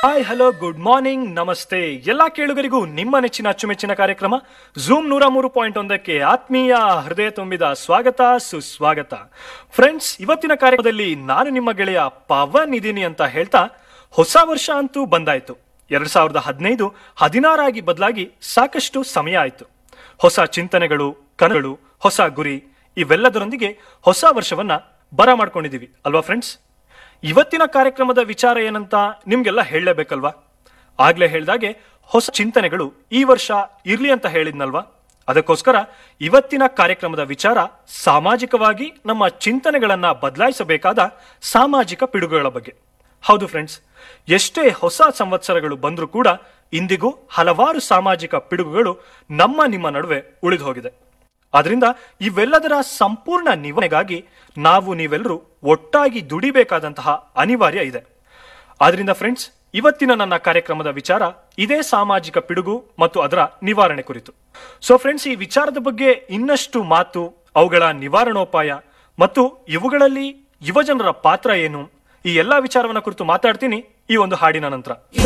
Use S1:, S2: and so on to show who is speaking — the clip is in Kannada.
S1: ಹಾಯ್ ಹಲೋ ಗುಡ್ ಮಾರ್ನಿಂಗ್ ನಮಸ್ತೆ ಎಲ್ಲಾ ಕೇಳುಗರಿಗೂ ನಿಮ್ಮ ನೆಚ್ಚಿನ ಅಚ್ಚುಮೆಚ್ಚಿನ ಕಾರ್ಯಕ್ರಮ ಝೂಮ್ ನೂರ ಮೂರು ಪಾಯಿಂಟ್ ಒಂದಕ್ಕೆ ಆತ್ಮೀಯ ಹೃದಯ ತುಂಬಿದ ಸ್ವಾಗತ ಸುಸ್ವಾಗತ ಫ್ರೆಂಡ್ಸ್ ಇವತ್ತಿನ ಕಾರ್ಯಕ್ರಮದಲ್ಲಿ ನಾನು ನಿಮ್ಮ ಗೆಳೆಯ ಪವನ್ ಇದೀನಿ ಅಂತ ಹೇಳ್ತಾ ಹೊಸ ವರ್ಷ ಅಂತೂ ಬಂದಾಯ್ತು ಎರಡ್ ಸಾವಿರದ ಹದಿನೈದು ಹದಿನಾರಾಗಿ ಬದಲಾಗಿ ಸಾಕಷ್ಟು ಸಮಯ ಆಯ್ತು ಹೊಸ ಚಿಂತನೆಗಳು ಕನಗಳು ಹೊಸ ಗುರಿ ಇವೆಲ್ಲದರೊಂದಿಗೆ ಹೊಸ ವರ್ಷವನ್ನ ಬರ ಮಾಡ್ಕೊಂಡಿದೀವಿ ಅಲ್ವಾ ಫ್ರೆಂಡ್ಸ್ ಇವತ್ತಿನ ಕಾರ್ಯಕ್ರಮದ ವಿಚಾರ ಏನಂತ ನಿಮ್ಗೆಲ್ಲ ಹೇಳಲೇಬೇಕಲ್ವಾ ಆಗ್ಲೇ ಹೇಳ್ದಾಗೆ ಹೊಸ ಚಿಂತನೆಗಳು ಈ ವರ್ಷ ಇರ್ಲಿ ಅಂತ ಹೇಳಿದ್ನಲ್ವಾ ಅದಕ್ಕೋಸ್ಕರ ಇವತ್ತಿನ ಕಾರ್ಯಕ್ರಮದ ವಿಚಾರ ಸಾಮಾಜಿಕವಾಗಿ ನಮ್ಮ ಚಿಂತನೆಗಳನ್ನ ಬದಲಾಯಿಸಬೇಕಾದ ಸಾಮಾಜಿಕ ಪಿಡುಗುಗಳ ಬಗ್ಗೆ ಹೌದು ಫ್ರೆಂಡ್ಸ್ ಎಷ್ಟೇ ಹೊಸ ಸಂವತ್ಸರಗಳು ಬಂದರೂ ಕೂಡ ಇಂದಿಗೂ ಹಲವಾರು ಸಾಮಾಜಿಕ ಪಿಡುಗುಗಳು ನಮ್ಮ ನಿಮ್ಮ ನಡುವೆ ಉಳಿದು ಹೋಗಿದೆ ಆದ್ರಿಂದ ಇವೆಲ್ಲದರ ಸಂಪೂರ್ಣ ನಿವಾರಣೆಗಾಗಿ ನಾವು ನೀವೆಲ್ಲರೂ ಒಟ್ಟಾಗಿ ದುಡಿಬೇಕಾದಂತಹ ಅನಿವಾರ್ಯ ಇದೆ ಆದ್ರಿಂದ ಫ್ರೆಂಡ್ಸ್ ಇವತ್ತಿನ ನನ್ನ ಕಾರ್ಯಕ್ರಮದ ವಿಚಾರ ಇದೇ ಸಾಮಾಜಿಕ ಪಿಡುಗು ಮತ್ತು ಅದರ ನಿವಾರಣೆ ಕುರಿತು ಸೊ ಫ್ರೆಂಡ್ಸ್ ಈ ವಿಚಾರದ ಬಗ್ಗೆ ಇನ್ನಷ್ಟು ಮಾತು ಅವುಗಳ ನಿವಾರಣೋಪಾಯ ಮತ್ತು ಇವುಗಳಲ್ಲಿ ಯುವಜನರ ಪಾತ್ರ ಏನು ಈ ಎಲ್ಲಾ ವಿಚಾರವನ್ನ ಕುರಿತು ಮಾತಾಡ್ತೀನಿ ಈ ಒಂದು ಹಾಡಿನ ನಂತರ